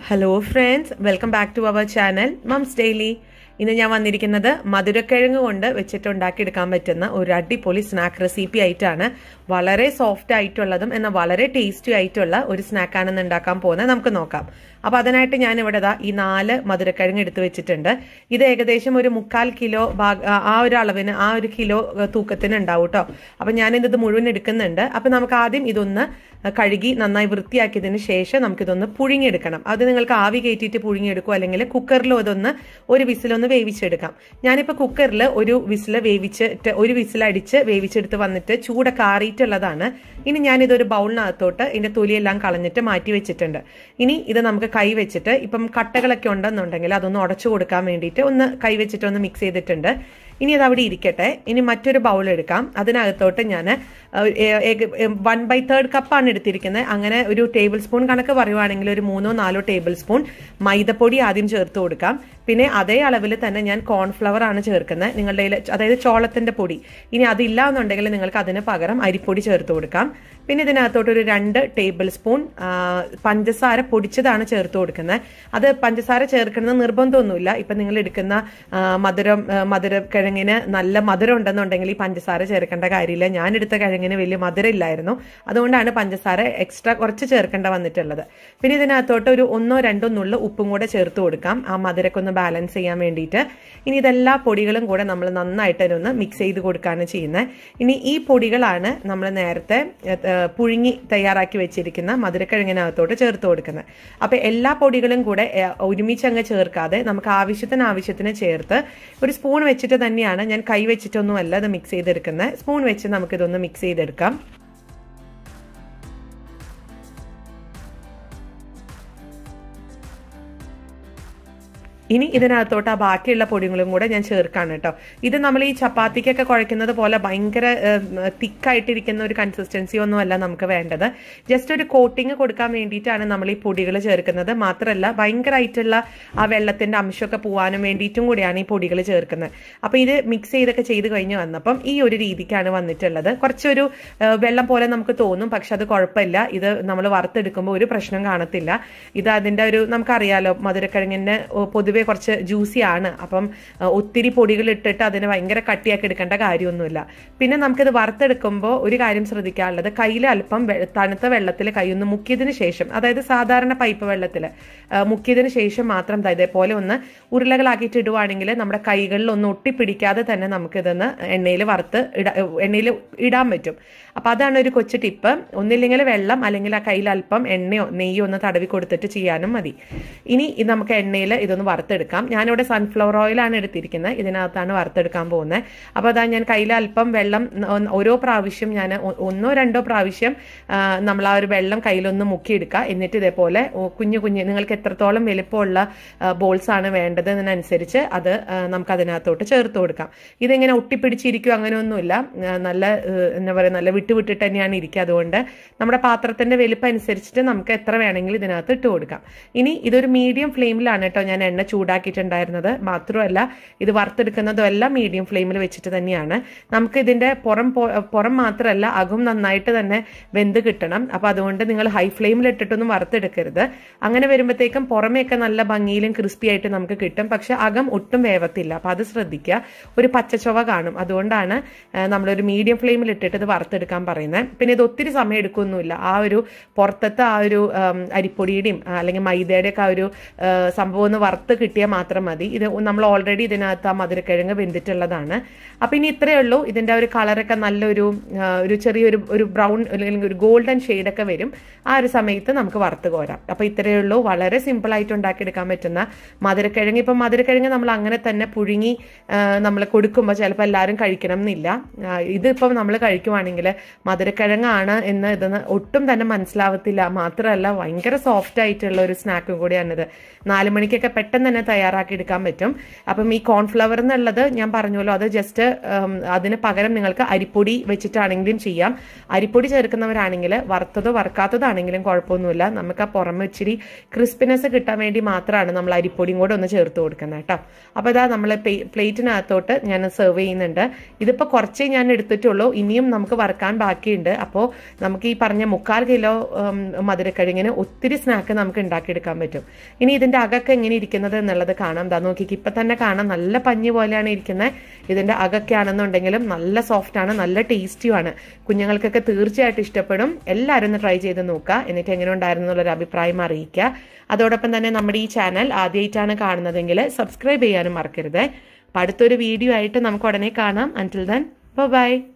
hello friends welcome back to our channel mums daily ഇന്ന് ഞാൻ വന്നിരിക്കുന്നത് മധുരക്കിഴങ്ങ് കൊണ്ട് വെച്ചിട്ട് ഉണ്ടാക്കിയെടുക്കാൻ പറ്റുന്ന ഒരു അടിപൊളി സ്നാക്ക് റെസിപ്പി ആയിട്ടാണ് വളരെ സോഫ്റ്റ് ആയിട്ടുള്ളതും എന്നാൽ വളരെ ടേസ്റ്റി ആയിട്ടുള്ള ഒരു സ്നാക്കാണെന്ന് ഉണ്ടാക്കാൻ പോകുന്നത് നമുക്ക് നോക്കാം അപ്പോൾ അതിനായിട്ട് ഞാൻ ഇവിടെ ദാ ഈ നാല് മധുരക്കിഴങ്ങ് എടുത്ത് വെച്ചിട്ടുണ്ട് ഇത് ഏകദേശം ഒരു മുക്കാൽ കിലോ ഭാഗ ആ ഒരു അളവിന് ആ ഒരു കിലോ തൂക്കത്തിന് ഉണ്ടാവും കേട്ടോ അപ്പം ഞാനിത് മുഴുവൻ എടുക്കുന്നുണ്ട് അപ്പം നമുക്ക് ആദ്യം ഇതൊന്ന് കഴുകി നന്നായി വൃത്തിയാക്കിയതിന് ശേഷം നമുക്കിതൊന്ന് പുഴുങ്ങിയെടുക്കണം അത് നിങ്ങൾക്ക് ആവി കയറ്റിയിട്ട് പുഴുങ്ങിയെടുക്കും അല്ലെങ്കിൽ കുക്കറിലും ഇതൊന്ന് ഒരു വിസിലൊന്ന് വേവിച്ചെടുക്കാം ഞാനിപ്പോൾ കുക്കറിൽ ഒരു വിസിൽ വേവിച്ചിട്ട് ഒരു വിസിലടിച്ച് വേവിച്ചെടുത്ത് വന്നിട്ട് ചൂടൊക്കെ ആറിയിട്ടുള്ളതാണ് ഇനി ഞാനിതൊരു ബൗളിനകത്തോട്ട് ഇതിൻ്റെ തൊലിയെല്ലാം കളഞ്ഞിട്ട് മാറ്റി വെച്ചിട്ടുണ്ട് ഇനി ഇത് നമുക്ക് കൈ വെച്ചിട്ട് ഇപ്പം കട്ടകളൊക്കെ ഉണ്ടെന്നുണ്ടെങ്കിൽ അതൊന്ന് ഉടച്ചു കൊടുക്കാൻ വേണ്ടിയിട്ട് ഒന്ന് കൈ വെച്ചിട്ട് ഒന്ന് മിക്സ് ചെയ്തിട്ടുണ്ട് ഇനി അത് അവിടെ ഇരിക്കട്ടെ ഇനി മറ്റൊരു ബൗൾ എടുക്കാം അതിനകത്തോട്ട് ഞാൻ വൺ ബൈ തേർഡ് കപ്പാണ് എടുത്തിരിക്കുന്നത് അങ്ങനെ ഒരു ടേബിൾ സ്പൂൺ കണക്ക് പറയുവാണെങ്കിൽ ഒരു മൂന്നോ നാലോ ടേബിൾ സ്പൂൺ മൈദപ്പൊടി ആദ്യം ചേർത്ത് കൊടുക്കാം പിന്നെ അതേ അളവിൽ തന്നെ ഞാൻ കോൺഫ്ലവർ ആണ് ചേർക്കുന്നത് നിങ്ങളുടെ അതായത് ചോളത്തിന്റെ പൊടി ഇനി അതില്ല എന്നുണ്ടെങ്കിൽ നിങ്ങൾക്ക് അതിന് പകരം അരിപ്പൊടി ചേർത്ത് കൊടുക്കാം പിന്നെ ഇതിനകത്തോട്ട് ഒരു രണ്ട് ടേബിൾ സ്പൂൺ പഞ്ചസാര പൊടിച്ചതാണ് ചേർത്ത് കൊടുക്കുന്നത് അത് പഞ്ചസാര ചേർക്കുന്നത് നിർബന്ധമൊന്നുമില്ല ഇപ്പം നിങ്ങൾ എടുക്കുന്ന മധുരം മധുര കിഴങ്ങിന് നല്ല മധുരം ഉണ്ടെന്നുണ്ടെങ്കിൽ ഈ പഞ്ചസാര ചേർക്കേണ്ട കാര്യമില്ല ഞാൻ എടുത്ത കിഴങ്ങിന് വലിയ മധുരം ഇല്ലായിരുന്നു അതുകൊണ്ടാണ് പഞ്ചസാര എക്സ്ട്രാ കുറച്ച് ചേർക്കേണ്ട വന്നിട്ടുള്ളത് പിന്നെ ഇതിനകത്തോട്ട് ഒരു ഒന്നോ രണ്ടോ നുള്ളു ഉപ്പും കൂടെ ചേർത്ത് കൊടുക്കാം ആ മധുരമൊക്കെ ഒന്ന് ബാലൻസ് ചെയ്യാൻ വേണ്ടിയിട്ട് ഇനി ഇതെല്ലാ പൊടികളും കൂടെ നമ്മൾ നന്നായിട്ട് ഒന്ന് മിക്സ് ചെയ്ത് കൊടുക്കുകയാണ് ചെയ്യുന്നത് ഇനി ഈ പൊടികളാണ് നമ്മൾ നേരത്തെ പുഴുങ്ങി തയ്യാറാക്കി വെച്ചിരിക്കുന്ന മധുരക്കിഴങ്ങിനകത്തോട്ട് ചേർത്ത് കൊടുക്കുന്നത് അപ്പോൾ എല്ലാ പൊടികളും കൂടെ ഒരുമിച്ച് അങ്ങ് ചേർക്കാതെ നമുക്ക് ആവശ്യത്തിന് ആവശ്യത്തിന് ചേർത്ത് ഒരു സ്പൂൺ വെച്ചിട്ട് തന്നെയാണ് ഞാൻ കൈ വെച്ചിട്ടൊന്നുമല്ല ഇത് മിക്സ് ചെയ്തെടുക്കുന്നത് സ്പൂൺ വെച്ച് നമുക്കിതൊന്ന് മിക്സ് ചെയ്തെടുക്കാം ഇനി ഇതിനകത്തോട്ട് ആ ബാക്കിയുള്ള പൊടികളും കൂടെ ഞാൻ ചേർക്കാണ് കേട്ടോ ഇത് നമ്മൾ ഈ ചപ്പാത്തിക്കൊക്കെ കുഴയ്ക്കുന്നത് പോലെ ഭയങ്കര തിക്കായിട്ടിരിക്കുന്ന ഒരു കൺസിസ്റ്റൻസി ഒന്നും അല്ല നമുക്ക് വേണ്ടത് ജസ്റ്റ് ഒരു കോട്ടിങ് കൊടുക്കാൻ വേണ്ടിയിട്ടാണ് നമ്മൾ ഈ പൊടികൾ ചേർക്കുന്നത് മാത്രമല്ല ഭയങ്കരമായിട്ടുള്ള ആ വെള്ളത്തിന്റെ അംശമൊക്കെ പോകാനും വേണ്ടിയിട്ടും കൂടിയാണ് ഈ പൊടികൾ ചേർക്കുന്നത് അപ്പം ഇത് മിക്സ് ചെയ്തൊക്കെ ചെയ്ത് കഴിഞ്ഞ് വന്നപ്പം ഈ ഒരു രീതിക്കാണ് വന്നിട്ടുള്ളത് കുറച്ചൊരു വെള്ളം പോലെ നമുക്ക് തോന്നും പക്ഷെ അത് കുഴപ്പമില്ല ഇത് നമ്മൾ വറുത്തെടുക്കുമ്പോൾ ഒരു പ്രശ്നം കാണത്തില്ല ഇത് അതിൻ്റെ ഒരു നമുക്കറിയാലോ മധുരക്കിഴങ്ങിൻ്റെ പൊതുവെ പൊതുവെ കുറച്ച് ജ്യൂസി ആണ് അപ്പം ഒത്തിരി പൊടികൾ ഇട്ടിട്ട് അതിനെ ഭയങ്കര കട്ടിയാക്കി എടുക്കേണ്ട കാര്യമൊന്നുമില്ല പിന്നെ നമുക്കിത് വറുത്തെടുക്കുമ്പോൾ ഒരു കാര്യം ശ്രദ്ധിക്കാനുള്ളത് കയ്യിൽ അല്പം തണുത്ത വെള്ളത്തിൽ കൈയൊന്ന് മുക്കിയതിന് ശേഷം അതായത് സാധാരണ പൈപ്പ് വെള്ളത്തിൽ മുക്കിയതിന് ശേഷം മാത്രം ഇതേപോലെ ഒന്ന് ഉരുളകളാക്കിയിട്ട് ഇടുവാണെങ്കിൽ നമ്മുടെ കൈകളിൽ ഒന്ന് ഒട്ടിപ്പിടിക്കാതെ തന്നെ നമുക്കിതൊന്ന് എണ്ണയിൽ വറുത്ത് ഇട എണ്ണയിൽ ഇടാൻ പറ്റും അപ്പം അതാണ് ഒരു കൊച്ചു ടിപ്പ് ഒന്നില്ലെങ്കിൽ വെള്ളം അല്ലെങ്കിൽ ആ കയ്യിൽ അല്പം എണ്ണയോ നെയ്യോ ഒന്ന് തടവി കൊടുത്തിട്ട് ചെയ്യാനും മതി ഇനി ഇത് നമുക്ക് എണ്ണയിൽ ഇതൊന്ന് വറുത്തെടുക്കാം ഞാനിവിടെ സൺഫ്ലവർ ഓയിലാണ് എടുത്തിരിക്കുന്നത് ഇതിനകത്താണ് വറുത്തെടുക്കാൻ പോകുന്നത് അപ്പോൾ അതാ ഞാൻ കയ്യിൽ അല്പം വെള്ളം ഓരോ പ്രാവശ്യം ഞാൻ ഒന്നോ രണ്ടോ പ്രാവശ്യം നമ്മൾ ആ ഒരു വെള്ളം കയ്യിലൊന്ന് മുക്കിയെടുക്കുക എന്നിട്ട് ഇതേപോലെ കുഞ്ഞു കുഞ്ഞു നിങ്ങൾക്ക് എത്രത്തോളം വലിപ്പമുള്ള ബോൾസ് ആണ് വേണ്ടത് എന്നനുസരിച്ച് അത് നമുക്ക് അതിനകത്തോട്ട് ചേർത്ത് കൊടുക്കാം ഇതിങ്ങനെ ഒട്ടിപ്പിടിച്ചിരിക്കും അങ്ങനെയൊന്നുമില്ല നല്ല എന്താ പറയുക നല്ല വിട്ടുവിട്ടിട്ട് തന്നെയാണ് ഇരിക്കുക അതുകൊണ്ട് നമ്മുടെ പാത്രത്തിന്റെ വലിപ്പം അനുസരിച്ചിട്ട് നമുക്ക് എത്ര വേണമെങ്കിലും ഇതിനകത്ത് ഇട്ട് കൊടുക്കാം ഇനി ഇതൊരു മീഡിയം ഫ്ലെയിമിലാണ് കേട്ടോ ഞാൻ എണ്ണ ചൂടാക്കിയിട്ടുണ്ടായിരുന്നത് മാത്രമല്ല ഇത് വറുത്തെടുക്കുന്നതും എല്ലാം മീഡിയം ഫ്ലെയിമിൽ വെച്ചിട്ട് തന്നെയാണ് നമുക്ക് ഇതിന്റെ പുറം പുറം മാത്രമല്ല അകം നന്നായിട്ട് തന്നെ വെന്ത് കിട്ടണം അപ്പോൾ അതുകൊണ്ട് നിങ്ങൾ ഹൈ ഫ്ലെയിമിൽ ഇട്ടിട്ടൊന്നും വറുത്തെടുക്കരുത് അങ്ങനെ വരുമ്പോഴത്തേക്കും പുറമേയൊക്കെ നല്ല ഭംഗിയിലും ക്രിസ്പി ആയിട്ട് നമുക്ക് കിട്ടും പക്ഷെ അകം ഒട്ടും വേവത്തില്ല അപ്പോൾ അത് ശ്രദ്ധിക്കുക ഒരു പച്ചച്ചൊവ കാണും അതുകൊണ്ടാണ് നമ്മളൊരു മീഡിയം ഫ്ലെയിമിൽ ഇട്ടിട്ട് ഇത് വറുത്തെടുക്കാൻ പറയുന്നത് പിന്നെ ഇത് ഒത്തിരി സമയം എടുക്കൊന്നുമില്ല ആ ഒരു പുറത്തത്തെ ആ ഒരു അരിപ്പൊടിയുടെയും അല്ലെങ്കിൽ മൈദയുടെയൊക്കെ ആ ഒരു സംഭവം ഒന്ന് വറുത്ത് കിട്ടിയാൽ മാത്രം മതി ഇത് നമ്മൾ ഓൾറെഡി ഇതിനകത്ത് ആ മധുരക്കിഴങ്ങ് വെന്തിട്ടുള്ളതാണ് അപ്പം ഇനി ഇത്രയേ ഉള്ളൂ ഇതിൻ്റെ ഒരു കളറൊക്കെ നല്ലൊരു ഒരു ചെറിയൊരു ഒരു ബ്രൗൺ അല്ലെങ്കിൽ ഒരു ഗോൾഡൻ ഷെയ്ഡൊക്കെ വരും ആ ഒരു സമയത്ത് നമുക്ക് വറുത്ത് കോരാം അപ്പോൾ ഇത്രയേ ഉള്ളൂ വളരെ സിമ്പിളായിട്ട് ഉണ്ടാക്കിയെടുക്കാൻ പറ്റുന്ന മധുരക്കിഴങ്ങ് ഇപ്പം മധുരക്കിഴങ്ങ് നമ്മൾ അങ്ങനെ തന്നെ പുഴുങ്ങി നമ്മൾ കൊടുക്കുമ്പോൾ ചിലപ്പോൾ എല്ലാവരും കഴിക്കണം എന്നില്ല ഇതിപ്പം നമ്മൾ കഴിക്കുവാണെങ്കിൽ മധുരക്കിഴങ്ങാണ് എന്ന് ഇതെന്ന് ഒട്ടും തന്നെ മനസ്സിലാവത്തില്ല മാത്രമല്ല ഭയങ്കര സോഫ്റ്റ് ആയിട്ടുള്ള ഒരു സ്നാക്കും കൂടിയാണിത് നാല് മണിക്കൊക്കെ പെട്ടെന്ന് തന്നെ തന്നെ തയ്യാറാക്കി എടുക്കാൻ പറ്റും അപ്പം ഈ കോൺഫ്ലവർ എന്നുള്ളത് ഞാൻ പറഞ്ഞല്ലോ അത് ജസ്റ്റ് അതിന് പകരം നിങ്ങൾക്ക് അരിപ്പൊടി വെച്ചിട്ടാണെങ്കിലും ചെയ്യാം അരിപ്പൊടി ചേർക്കുന്നവരാണെങ്കിൽ വറുത്തതോ വറുക്കാത്തതാണെങ്കിലും കുഴപ്പമൊന്നുമില്ല നമുക്ക് ആ പുറമെ ഇച്ചിരി ക്രിസ്പിനെസ് കിട്ടാൻ വേണ്ടി മാത്രമാണ് നമ്മൾ അരിപ്പൊടിയും കൂടെ ഒന്ന് ചേർത്ത് കൊടുക്കുന്നത് കേട്ടോ അപ്പോൾ ഇതാ നമ്മൾ പ്ലേറ്റിനകത്തോട്ട് ഞാൻ സെർവ് ചെയ്യുന്നുണ്ട് ഇതിപ്പോൾ കുറച്ചേ ഞാൻ എടുത്തിട്ടുള്ളൂ ഇനിയും നമുക്ക് വറുക്കാൻ ബാക്കിയുണ്ട് അപ്പോൾ നമുക്ക് ഈ പറഞ്ഞ മുക്കാൽ കിലോ ഉം, മധുരക്കിഴങ്ങിന് ഒത്തിരി സ്നാക്ക് നമുക്ക് ഉണ്ടാക്കിയെടുക്കാൻ പറ്റും ഇനി ഇതിന്റെ അകക്കെ എങ്ങനെ ഇരിക്കുന്നത് എന്നുള്ളത് കാണാം ദാ നോക്കിക്ക് ഇപ്പൊ തന്നെ കാണാം നല്ല പഞ്ഞി പോലെയാണ് ഇരിക്കുന്നത് ഇതിന്റെ അകക്കെ ആണെന്നുണ്ടെങ്കിലും നല്ല സോഫ്റ്റ് ആണ് നല്ല ടേസ്റ്റിയുമാണ് കുഞ്ഞുങ്ങൾക്കൊക്കെ തീർച്ചയായിട്ടും ഇഷ്ടപ്പെടും എല്ലാവരും ഒന്ന് ട്രൈ ചെയ്ത് നോക്കുക എന്നിട്ട് എങ്ങനെ ഉണ്ടായിരുന്നു എന്നുള്ളൊരു അഭിപ്രായം അറിയിക്കുക അതോടൊപ്പം തന്നെ നമ്മുടെ ഈ ചാനൽ ആദ്യമായിട്ടാണ് കാണുന്നതെങ്കിൽ സബ്സ്ക്രൈബ് ചെയ്യാനും മറക്കരുത് അപ്പം അടുത്തൊരു വീഡിയോ ആയിട്ട് നമുക്ക് ഉടനെ കാണാം അൻറ്റിൽ ദൻ ബൈ